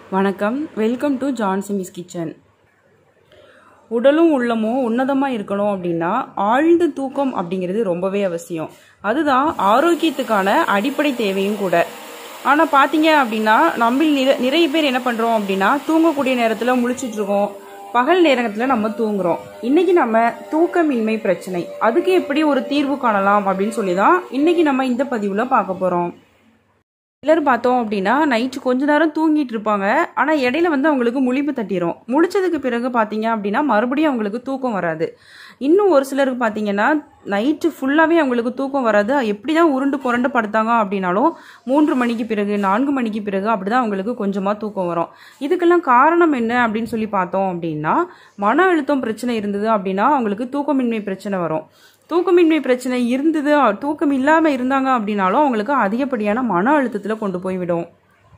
வணக்கம் welcome to ஜான்சிமிஸ் kitchen உடலும் உள்ளமும் உன்னதமாக இருக்கணும் அப்படின்னா ஆழ்ந்த தூக்கம் அப்படிங்கிறது ரொம்பவே அவசியம் அதுதான் ஆரோக்கியத்துக்கான அடிப்படை தேவையும் கூட ஆனால் பார்த்தீங்க அப்படின்னா நம்ம நிற நிறைய பேர் என்ன பண்ணுறோம் அப்படின்னா தூங்கக்கூடிய நேரத்தில் முழிச்சிட்டு இருக்கோம் பகல் நேரத்தில் நம்ம தூங்குறோம் இன்னைக்கு நம்ம தூக்கமின்மை பிரச்சனை அதுக்கு எப்படி ஒரு தீர்வு காணலாம் அப்படின்னு சொல்லி தான் இன்னைக்கு நம்ம இந்த பதிவில் பார்க்க போகிறோம் சிலர் பார்த்தோம் அப்படின்னா நைட்டு கொஞ்ச நேரம் தூங்கிட்டு இருப்பாங்க ஆனால் இடையில வந்து அவங்களுக்கு முழிப்பு தட்டிரும் முழிச்சதுக்கு பிறகு பார்த்தீங்க அப்படின்னா மறுபடியும் அவங்களுக்கு தூக்கம் வராது இன்னும் ஒரு சிலருக்கு பார்த்தீங்கன்னா நைட்டு ஃபுல்லாகவே அவங்களுக்கு தூக்கம் வராது எப்படி தான் உருண்டு புரண்டு படுத்தாங்க அப்படின்னாலும் மூன்று மணிக்கு பிறகு நான்கு மணிக்கு பிறகு அப்படி தான் அவங்களுக்கு கொஞ்சமாக தூக்கம் வரும் இதுக்கெல்லாம் காரணம் என்ன அப்படின்னு சொல்லி பார்த்தோம் அப்படின்னா மன அழுத்தம் பிரச்சனை இருந்தது அப்படின்னா அவங்களுக்கு தூக்கமின்மை பிரச்சனை வரும் தூக்கமின்மை பிரச்சனை இருந்தது தூக்கம் இல்லாமல் இருந்தாங்க அப்படின்னாலும் அவங்களுக்கு அதிகப்படியான மன அழுத்தத்தில் கொண்டு போய் விடும்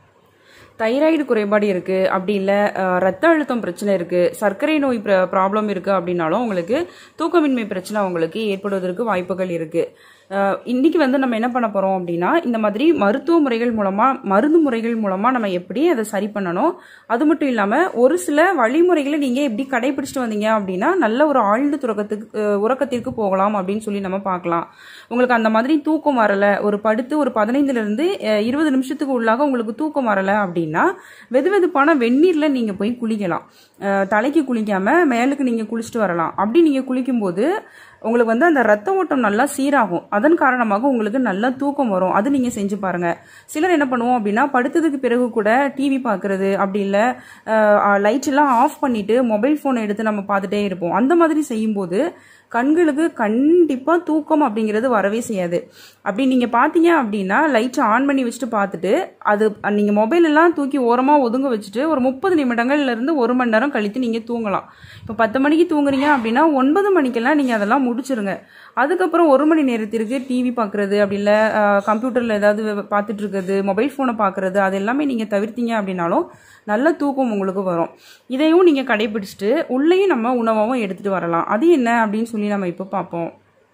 தைராய்டு குறைபாடு இருக்குது அப்படி இல்லை ரத்த அழுத்தம் பிரச்சனை இருக்குது சர்க்கரை நோய் ப்ராப்ளம் இருக்குது அப்படின்னாலும் உங்களுக்கு தூக்கமின்மை பிரச்சனை அவங்களுக்கு ஏற்படுவதற்கு வாய்ப்புகள் இருக்குது இன்னைக்கு வந்து நம்ம என்ன பண்ண போகிறோம் அப்படின்னா இந்த மாதிரி மருத்துவ முறைகள் மூலமாக மருந்து முறைகள் மூலமாக நம்ம எப்படி அதை சரி பண்ணணும் அது மட்டும் இல்லாமல் ஒரு சில வழிமுறைகளை நீங்கள் எப்படி கடைபிடிச்சிட்டு வந்தீங்க அப்படின்னா நல்ல ஒரு ஆழ்ந்த துறக்கத்துக்கு உறக்கத்திற்கு போகலாம் அப்படின்னு சொல்லி நம்ம பார்க்கலாம் உங்களுக்கு அந்த மாதிரி தூக்கம் வரலை ஒரு படுத்து ஒரு பதினைந்துலேருந்து இருபது நிமிஷத்துக்கு உள்ளாக உங்களுக்கு தூக்கம் வரலை அப்படின்னா வெது வெதுப்பான வெந்நீரில் நீங்கள் போய் குளிக்கலாம் தலைக்கு குளிக்காமல் மேலுக்கு நீங்கள் குளிச்சுட்டு வரலாம் அப்படி நீங்கள் குளிக்கும்போது உங்களுக்கு வந்து அந்த ரத்த ஓட்டம் நல்லா சீராகும் அதன் காரணமாக உங்களுக்கு நல்லா தூக்கம் வரும் அது நீங்கள் செஞ்சு பாருங்க சிலர் என்ன பண்ணுவோம் அப்படின்னா படுத்ததுக்கு பிறகு கூட டிவி பார்க்கறது அப்படி இல்லை லைட் எல்லாம் ஆஃப் பண்ணிட்டு மொபைல் ஃபோனை எடுத்து நம்ம பார்த்துட்டே இருப்போம் அந்த மாதிரி செய்யும்போது கண்களுக்கு கண்டிப்பாக தூக்கம் அப்படிங்கிறது வரவே செய்யாது அப்படி நீங்கள் பார்த்தீங்க அப்படின்னா லைட்டை ஆன் பண்ணி வச்சுட்டு பார்த்துட்டு அது நீங்கள் மொபைல் எல்லாம் தூக்கி ஓரமாக ஒதுங்க வச்சுட்டு ஒரு முப்பது நிமிடங்கள்லேருந்து ஒரு மணி நேரம் கழித்து நீங்கள் தூங்கலாம் இப்போ பத்து மணிக்கு தூங்குறீங்க அப்படின்னா ஒன்பது மணிக்கெல்லாம் நீங்கள் அதெல்லாம் முடிச்சிருங்க அதுக்கப்புறம் ஒரு மணி நேரத்திற்கு டிவி பார்க்குறது அப்படி இல்லை கம்ப்யூட்டரில் ஏதாவது பார்த்துட்டு இருக்கிறது மொபைல் ஃபோனை பார்க்குறது அது எல்லாமே நீங்கள் தவிர்த்தீங்க அப்படின்னாலும் நல்ல தூக்கம் உங்களுக்கு வரும் இதையும் நீங்கள் கடைபிடிச்சிட்டு உள்ளேயும் நம்ம உணவாகவும் எடுத்துகிட்டு வரலாம் அது என்ன அப்படின்னு சொல்லி நம்ம இப்போ பார்ப்போம்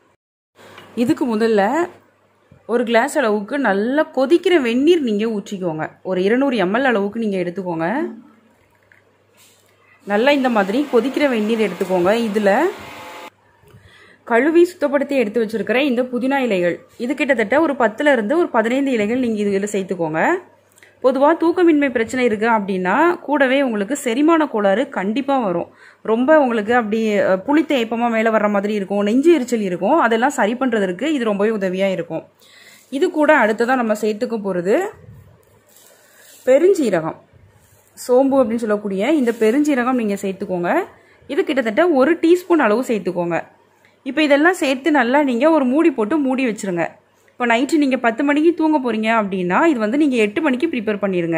இதுக்கு முதல்ல ஒரு கிளாஸ் அளவுக்கு நல்லா கொதிக்கிற வெந்நீர் நீங்கள் ஊற்றிக்கோங்க ஒரு இருநூறு எம்எல் அளவுக்கு நீங்கள் எடுத்துக்கோங்க நல்லா இந்த மாதிரி கொதிக்கிற வெந்நீர் எடுத்துக்கோங்க இதில் கழுவி சுத்தப்படுத்தி எடுத்து வச்சிருக்கிற இந்த புதினா இலைகள் இது கிட்டத்தட்ட ஒரு பத்துல இருந்து ஒரு பதினைந்து இலைகள் நீங்கள் இதில் சேர்த்துக்கோங்க பொதுவாக தூக்கமின்மை பிரச்சனை இருக்குது அப்படின்னா கூடவே உங்களுக்கு செரிமான கோளாறு கண்டிப்பாக வரும் ரொம்ப உங்களுக்கு அப்படி புளித்த ஏப்பமாக மேலே வர்ற மாதிரி இருக்கும் நெஞ்சு எரிச்சல் இருக்கும் அதெல்லாம் சரி பண்ணுறதுக்கு இது ரொம்பவே உதவியாக இருக்கும் இது கூட அடுத்ததாக நம்ம சேர்த்துக்க போகிறது பெருஞ்சீரகம் சோம்பு அப்படின்னு சொல்லக்கூடிய இந்த பெருஞ்சீரகம் நீங்கள் சேர்த்துக்கோங்க இது கிட்டத்தட்ட ஒரு டீஸ்பூன் அளவு சேர்த்துக்கோங்க இப்போ இதெல்லாம் சேர்த்து நல்லா நீங்கள் ஒரு மூடி போட்டு மூடி வச்சுருங்க இப்போ நைட்டு நீங்கள் பத்து மணிக்கு தூங்க போகிறீங்க அப்படின்னா இது வந்து நீங்கள் எட்டு மணிக்கு ப்ரிப்பேர் பண்ணிடுங்க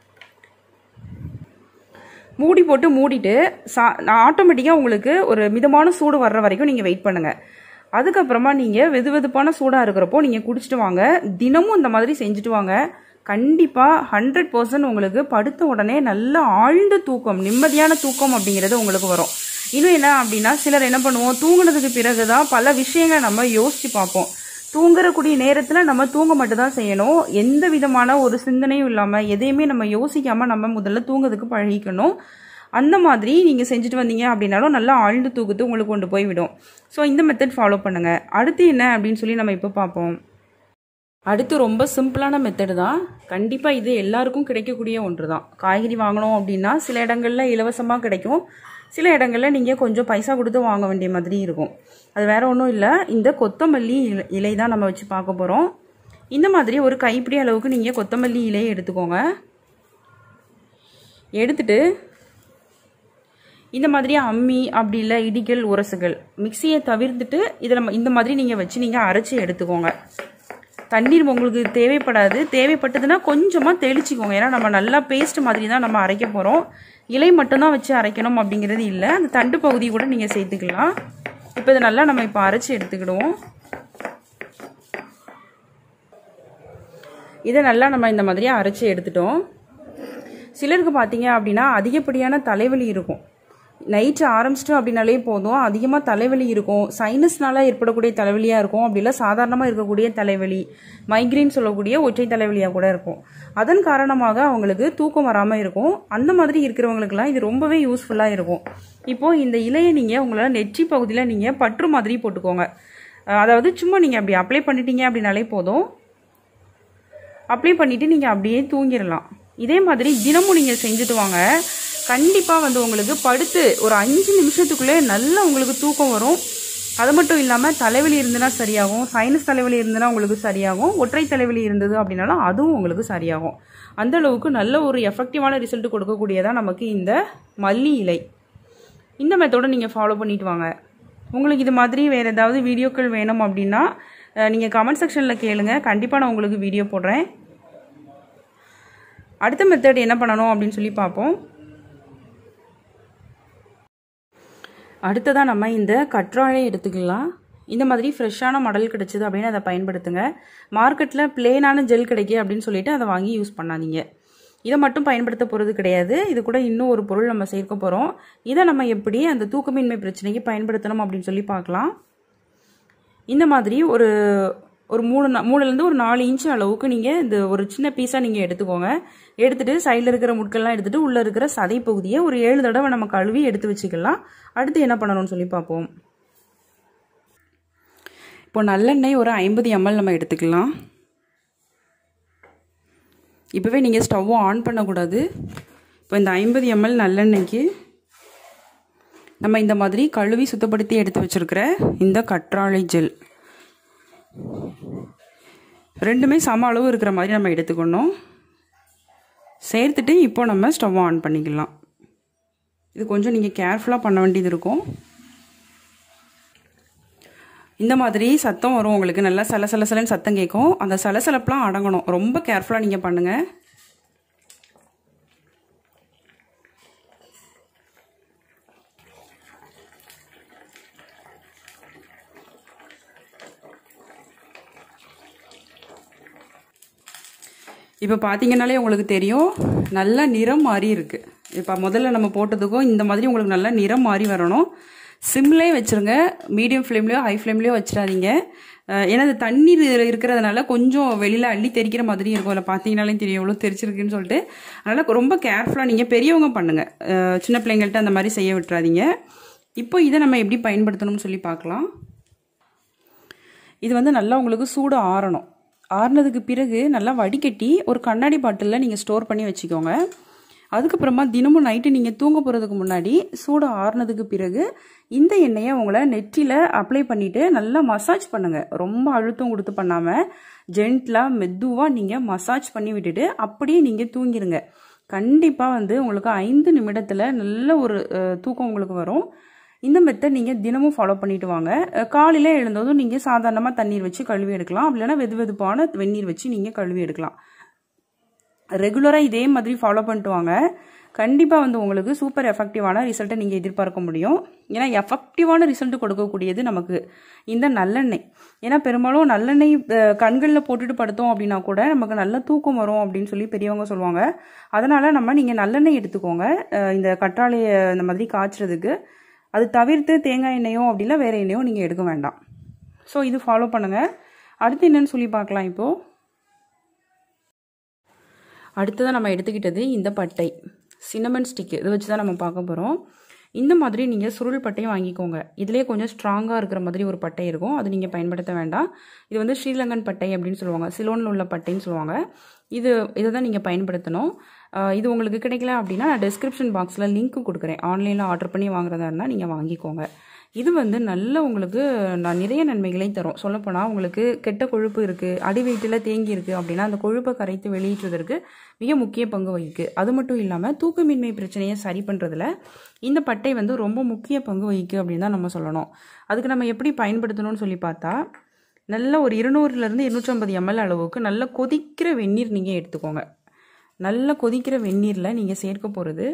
மூடி போட்டு மூடிட்டு சா ஆட்டோமேட்டிக்காக உங்களுக்கு ஒரு மிதமான சூடு வர்ற வரைக்கும் நீங்கள் வெயிட் பண்ணுங்கள் அதுக்கப்புறமா நீங்கள் வெது வெதுப்பான சூடாக இருக்கிறப்போ நீங்கள் குடிச்சிட்டு வாங்க தினமும் இந்த மாதிரி செஞ்சுட்டு வாங்க கண்டிப்பாக ஹண்ட்ரட் பர்சன்ட் உங்களுக்கு படுத்த உடனே நல்ல ஆழ்ந்த தூக்கம் நிம்மதியான தூக்கம் அப்படிங்கிறது உங்களுக்கு வரும் இன்னும் என்ன அப்படின்னா சிலர் என்ன பண்ணுவோம் தூங்கினதுக்கு பிறகு தான் பல விஷயங்களை நம்ம யோசித்து பார்ப்போம் தூங்குறக்கூடிய நேரத்தில் நம்ம தூங்க மட்டும் தான் செய்யணும் எந்த விதமான ஒரு சிந்தனையும் இல்லாமல் எதையுமே நம்ம யோசிக்காமல் நம்ம முதல்ல தூங்குறதுக்கு பழகிக்கணும் அந்த மாதிரி நீங்கள் செஞ்சுட்டு வந்தீங்க அப்படின்னாலும் நல்லா ஆழ்ந்து தூக்கத்து உங்களுக்கு கொண்டு போய் விடும் ஸோ இந்த மெத்தட் ஃபாலோ பண்ணுங்கள் அடுத்து என்ன அப்படின்னு சொல்லி நம்ம இப்போ பார்ப்போம் அடுத்து ரொம்ப சிம்பிளான மெத்தடு தான் கண்டிப்பாக இது எல்லாருக்கும் கிடைக்கக்கூடிய ஒன்று தான் காய்கறி வாங்கணும் அப்படின்னா சில இடங்களில் இலவசமாக கிடைக்கும் சில இடங்களில் நீங்கள் கொஞ்சம் பைசா கொடுத்து வாங்க வேண்டிய மாதிரி இருக்கும் அது வேறு ஒன்றும் இல்லை இந்த கொத்தமல்லி இலை தான் நம்ம வச்சு பார்க்க போகிறோம் இந்த மாதிரி ஒரு கைப்பிடி அளவுக்கு நீங்கள் கொத்தமல்லி இலையை எடுத்துக்கோங்க எடுத்துட்டு இந்த மாதிரி அம்மி அப்படி இல்லை இடிகள் உரசுகள் மிக்சியை தவிர்த்துட்டு இதை நம்ம இந்த மாதிரி நீங்கள் வச்சு நீங்கள் அரைச்சி எடுத்துக்கோங்க தண்ணீர் உங்களுக்கு தேவைப்படாது தேவைப்பட்டதுன்னா கொஞ்சமாக தெளிச்சிக்கோங்க ஏன்னா நம்ம நல்லா பேஸ்ட் மாதிரி தான் நம்ம அரைக்க போகிறோம் இலை மட்டும்தான் வச்சு அரைக்கணும் அப்படிங்கிறது இல்லை அந்த தண்டு பகுதி கூட நீங்கள் சேர்த்துக்கலாம் இப்போ இதை நல்லா நம்ம இப்போ அரைச்சி எடுத்துக்கிடுவோம் இதை நல்லா நம்ம இந்த மாதிரியே அரைச்சி எடுத்துட்டோம் சிலருக்கு பார்த்தீங்க அப்படின்னா அதிகப்படியான தலைவலி இருக்கும் நைட்டு ஆரம்பிச்சிட்டு அப்படின்னாலே போதும் அதிகமாக தலைவலி இருக்கும் சைனஸ்னால ஏற்படக்கூடிய தலைவலியாக இருக்கும் அப்படி இல்லை சாதாரணமாக இருக்கக்கூடிய தலைவலி மைக்ரைன் சொல்லக்கூடிய ஒற்றை தலைவலியாக கூட இருக்கும் அதன் காரணமாக அவங்களுக்கு தூக்கம் வராமல் இருக்கும் அந்த மாதிரி இருக்கிறவங்களுக்குலாம் இது ரொம்பவே யூஸ்ஃபுல்லாக இருக்கும் இப்போது இந்த இலையை நீங்கள் உங்களோட நெற்றி பகுதியில் நீங்கள் பற்று மாதிரி போட்டுக்கோங்க அஹ் அதாவது சும்மா நீங்கள் அப்படி அப்ளை பண்ணிட்டீங்க அப்படின்னாலே போதும் அப்ளை பண்ணிவிட்டு நீங்கள் அப்படியே தூங்கிடலாம் இதே மாதிரி தினமும் நீங்கள் செஞ்சுட்டு வாங்க கண்டிப்பாக வந்து உங்களுக்கு படுத்து ஒரு அஞ்சு நிமிஷத்துக்குள்ளே நல்லா உங்களுக்கு தூக்கம் வரும் அது மட்டும் இல்லாமல் தலைவலி இருந்ததுன்னா சரியாகும் சைனஸ் தலைவலி இருந்ததுன்னா உங்களுக்கு சரியாகும் ஒற்றை தலைவலி இருந்தது அப்படின்னாலும் அதுவும் உங்களுக்கு சரியாகும் அந்த அளவுக்கு நல்ல ஒரு எஃபெக்டிவான ரிசல்ட் கொடுக்கக்கூடியதான் நமக்கு இந்த மல்லி இலை இந்த மெத்தடை நீங்கள் ஃபாலோ பண்ணிட்டு வாங்க உங்களுக்கு இது மாதிரி வேறு ஏதாவது வீடியோக்கள் வேணும் அப்படின்னா நீங்கள் கமெண்ட் செக்ஷனில் கேளுங்க கண்டிப்பாக நான் உங்களுக்கு வீடியோ போடுறேன் அடுத்த மெத்தட் என்ன பண்ணணும் அப்படின்னு சொல்லி பார்ப்போம் அடுத்ததாக நம்ம இந்த கற்றாழை எடுத்துக்கலாம் இந்த மாதிரி ஃப்ரெஷ்ஷான மடல் கிடச்சிது அப்படின்னு அதை பயன்படுத்துங்க மார்க்கெட்டில் பிளேனான ஜெல் கிடைக்கு அப்படின்னு சொல்லிட்டு அதை வாங்கி யூஸ் பண்ணாதீங்க இதை மட்டும் பயன்படுத்த போகிறது கிடையாது இது கூட இன்னும் ஒரு பொருள் நம்ம சேர்க்க போகிறோம் இதை நம்ம எப்படி அந்த தூக்கமின்மை பிரச்சனைக்கு பயன்படுத்தணும் அப்படின்னு சொல்லி பார்க்கலாம் இந்த மாதிரி ஒரு ஒரு மூணு நா- மூணுலேருந்து ஒரு நாலு இன்ச்சு அளவுக்கு நீங்கள் இந்த ஒரு சின்ன பீஸாக நீங்கள் எடுத்துக்கோங்க எடுத்துட்டு சைடில் இருக்கிற முட்கள்லாம் எடுத்துட்டு உள்ளே இருக்கிற சதை பகுதியை ஒரு ஏழு தடவை நம்ம கழுவி எடுத்து வச்சுக்கலாம் அடுத்து என்ன பண்ணணும்னு சொல்லி பார்ப்போம் இப்போ நல்லெண்ணெய் ஒரு ஐம்பது எம்எல் நம்ம எடுத்துக்கலாம் இப்போவே நீங்கள் ஸ்டவ்வை ஆன் பண்ணக்கூடாது இப்போ இந்த ஐம்பது எம்எல் நல்லெண்ணெய்க்கு நம்ம இந்த மாதிரி கழுவி சுத்தப்படுத்தி எடுத்து வச்சுருக்கிற இந்த கற்றாழை ஜெல் ரெண்டுமே சம அளவு இருக்கிற மாதிரி நம்ம எடுத்துக்கணும் சேர்த்துட்டு இப்போ நம்ம ஸ்டவ் ஆன் பண்ணிக்கலாம் இது கொஞ்சம் நீங்கள் கேர்ஃபுல்லாக பண்ண வேண்டியது இருக்கும் இந்த மாதிரி சத்தம் வரும் உங்களுக்கு நல்லா சலசலசலன்னு சத்தம் கேட்கும் அந்த சலசலப்பெலாம் அடங்கணும் ரொம்ப கேர்ஃபுல்லாக நீங்கள் பண்ணுங்கள் இப்போ பார்த்தீங்கன்னாலே உங்களுக்கு தெரியும் நல்ல நிறம் மாறி இருக்குது இப்போ முதல்ல நம்ம போட்டதுக்கும் இந்த மாதிரி உங்களுக்கு நல்ல நிறம் மாறி வரணும் சிம்லே வச்சுருங்க மீடியம் ஃப்ளேம்லேயோ ஹை ஃப்ளேம்லேயோ வச்சிடாதீங்க அஹ் ஏன்னா அது தண்ணீர் இருக்கிறதுனால கொஞ்சம் வெளியில் அள்ளி தெரிக்கிற மாதிரி இருக்கும் அதில் பார்த்தீங்கனாலே தெரியும் எவ்வளோ தெரிச்சிருக்குன்னு சொல்லிட்டு அதனால் ரொம்ப கேர்ஃபுல்லாக நீங்கள் பெரியவங்க பண்ணுங்கள் அஹ் சின்ன பிள்ளைங்கள்ட்ட அந்த மாதிரி செய்ய விட்டுறாதீங்க இப்போ இதை நம்ம எப்படி பயன்படுத்தணும்னு சொல்லி பார்க்கலாம் இது வந்து நல்லா உங்களுக்கு சூடு ஆறணும் ஆறுனதுக்கு பிறகு நல்லா வடிகட்டி ஒரு கண்ணாடி பாட்டிலில் நீங்கள் ஸ்டோர் பண்ணி வச்சுக்கோங்க அதுக்கப்புறமா தினமும் நைட்டு நீங்கள் தூங்க போகிறதுக்கு முன்னாடி சூடு ஆறுனதுக்கு பிறகு இந்த எண்ணெயை உங்களை நெற்றியில் அப்ளை பண்ணிவிட்டு நல்லா மசாஜ் பண்ணுங்கள் ரொம்ப அழுத்தம் கொடுத்து பண்ணாமல் ஜென்ட்லாக மெதுவாக நீங்கள் மசாஜ் பண்ணி விட்டுட்டு அப்படியே நீங்கள் தூங்கிடுங்க கண்டிப்பாக வந்து உங்களுக்கு ஐந்து நிமிடத்தில் நல்ல ஒரு அஹ், தூக்கம் உங்களுக்கு வரும் இந்த மெத்தட் நீங்கள் தினமும் ஃபாலோ பண்ணிட்டு வாங்க காலையில் எழுந்ததும் நீங்கள் சாதாரணமாக தண்ணீர் வச்சு கழுவி எடுக்கலாம் அப்படி இல்லைன்னா வெது வெதுப்பான வெந்நீர் வச்சு நீங்கள் கழுவி எடுக்கலாம் ரெகுலராக இதே மாதிரி ஃபாலோ பண்ணிட்டு வாங்க கண்டிப்பாக வந்து உங்களுக்கு சூப்பர் எஃபெக்டிவான ரிசல்ட்டை நீங்கள் எதிர்பார்க்க முடியும் ஏன்னா எஃபெக்டிவான ரிசல்ட் கொடுக்கக்கூடியது நமக்கு இந்த நல்லெண்ணெய் ஏன்னா பெரும்பாலும் நல்லெண்ணெய் கண்களில் போட்டுட்டு படுத்தோம் அப்படின்னா கூட நமக்கு நல்ல தூக்கம் வரும் அப்படின்னு சொல்லி பெரியவங்க சொல்லுவாங்க அதனால் நம்ம நீங்கள் நல்லெண்ணெய் எடுத்துக்கோங்க அஹ் இந்த கற்றாழையை இந்த மாதிரி காய்ச்சறதுக்கு அது தவிர்த்து தேங்காய் எண்ணெயோ அப்படின்னா வேறு எண்ணெயோ நீங்கள் எடுக்க வேண்டாம் ஸோ இது ஃபாலோ பண்ணுங்கள் அடுத்து என்னன்னு சொல்லி பார்க்கலாம் இப்போது அடுத்ததாக நம்ம எடுத்துக்கிட்டது இந்த பட்டை சின்னமன் ஸ்டிக்கு இதை வச்சு தான் நம்ம பார்க்க போகிறோம் இந்த மாதிரி நீங்கள் சுருள் பட்டையும் வாங்கிக்கோங்க இதுலேயே கொஞ்சம் ஸ்ட்ராங்காக இருக்கிற மாதிரி ஒரு பட்டை இருக்கும் அது நீங்கள் பயன்படுத்த வேண்டாம் இது வந்து ஸ்ரீலங்கன் பட்டை அப்படின்னு சொல்லுவாங்க சிலோனில் உள்ள பட்டைன்னு சொல்லுவாங்க இது இதை தான் நீங்கள் பயன்படுத்தணும் ஆஹ் இது உங்களுக்கு கிடைக்கல அப்படின்னா நான் டிஸ்கிரிப்ஷன் பாக்ஸில் லிங்க் கொடுக்குறேன் ஆன்லைனில் ஆர்டர் பண்ணி வாங்குறதா இருந்தால் நீங்கள் வாங்கிக்கோங்க இது வந்து நல்ல உங்களுக்கு நான் நிறைய நன்மைகளை தரும் சொல்லப்போனால் உங்களுக்கு கெட்ட கொழுப்பு இருக்குது அடி வயிற்றில் தேங்கி இருக்குது அப்படின்னா அந்த கொழுப்பை கரைத்து வெளியேற்றுவதற்கு மிக முக்கிய பங்கு வகிக்கு அது மட்டும் இல்லாமல் தூக்கமின்மை பிரச்சனையை சரி பண்ணுறதுல இந்த பட்டை வந்து ரொம்ப முக்கிய பங்கு வகிக்கு அப்படின்னு தான் நம்ம சொல்லணும் அதுக்கு நம்ம எப்படி பயன்படுத்தணும்னு சொல்லி பார்த்தா நல்ல ஒரு இருநூறுலேருந்து இருநூற்றம்பது எம்எல் அளவுக்கு நல்ல கொதிக்கிற வெந்நீர் நீங்கள் எடுத்துக்கோங்க நல்ல கொதிக்கிற வெந்நீரில் நீங்கள் சேர்க்க போகிறது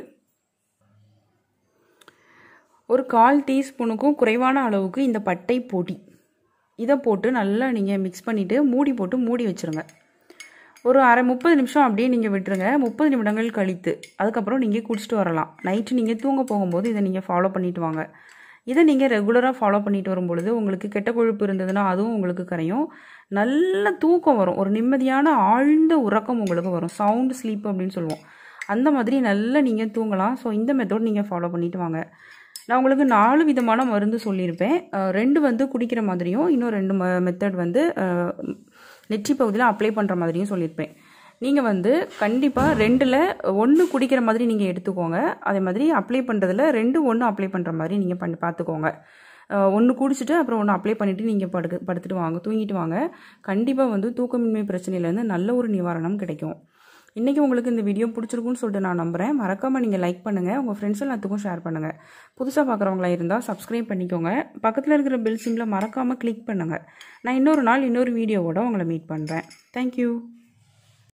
ஒரு கால் டீஸ்பூனுக்கும் குறைவான அளவுக்கு இந்த பட்டை பொடி இதை போட்டு நல்லா நீங்கள் மிக்ஸ் பண்ணிவிட்டு மூடி போட்டு மூடி வச்சுருங்க ஒரு அரை முப்பது நிமிஷம் அப்படியே நீங்கள் விட்டுருங்க முப்பது நிமிடங்கள் கழித்து அதுக்கப்புறம் நீங்கள் குடிச்சிட்டு வரலாம் நைட்டு நீங்கள் தூங்க போகும்போது இதை நீங்கள் ஃபாலோ பண்ணிட்டு வாங்க இதை நீங்கள் ரெகுலராக ஃபாலோ பண்ணிட்டு வரும்பொழுது உங்களுக்கு கெட்ட கொழுப்பு இருந்ததுன்னா அதுவும் உங்களுக்கு கரையும் நல்ல தூக்கம் வரும் ஒரு நிம்மதியான ஆழ்ந்த உறக்கம் உங்களுக்கு வரும் சவுண்ட் ஸ்லீப் அப்படின்னு சொல்லுவோம் அந்த மாதிரி நல்லா நீங்கள் தூங்கலாம் ஸோ இந்த மெத்தட் நீங்கள் ஃபாலோ பண்ணிட்டு வாங்க நான் உங்களுக்கு நாலு விதமான மருந்து சொல்லியிருப்பேன் அஹ் ரெண்டு வந்து குடிக்கிற மாதிரியும் இன்னும் ரெண்டு ம மெத்தட் வந்து அஹ், நெற்றி பகுதியில் அப்ளை பண்ணுற மாதிரியும் சொல்லியிருப்பேன் நீங்கள் வந்து கண்டிப்பாக ரெண்டில் ஒன்று குடிக்கிற மாதிரி நீங்கள் எடுத்துக்கோங்க அதே மாதிரி அப்ளை பண்ணுறதுல ரெண்டு ஒன்று அப்ளை பண்ணுற மாதிரி நீங்கள் பண்ணி பார்த்துக்கோங்க ஒன்று குடிச்சிட்டு அப்புறம் ஒன்று அப்ளை பண்ணிவிட்டு நீங்கள் படுக்க படுத்துட்டு வாங்க தூங்கிட்டு வாங்க கண்டிப்பாக வந்து தூக்கமின்மை பிரச்சனையிலேருந்து நல்ல ஒரு நிவாரணம் கிடைக்கும் இன்றைக்கி உங்களுக்கு இந்த வீடியோ பிடிச்சிருக்குன்னு சொல்லிட்டு நான் நம்புகிறேன் மறக்காமல் நீங்கள் லைக் பண்ணுங்கள் உங்கள் ஃப்ரெண்ட்ஸ் எல்லாத்துக்கும் ஷேர் பண்ணுங்கள் புதுசாக பார்க்குறவங்களா இருந்தால் சப்ஸ்கிரைப் பண்ணிக்கோங்க பக்கத்தில் இருக்கிற பெல் சிம்பில் மறக்காமல் கிளிக் பண்ணுங்கள் நான் இன்னொரு நாள் இன்னொரு வீடியோவோட உங்களை மீட் பண்ணுறேன் தேங்க்யூ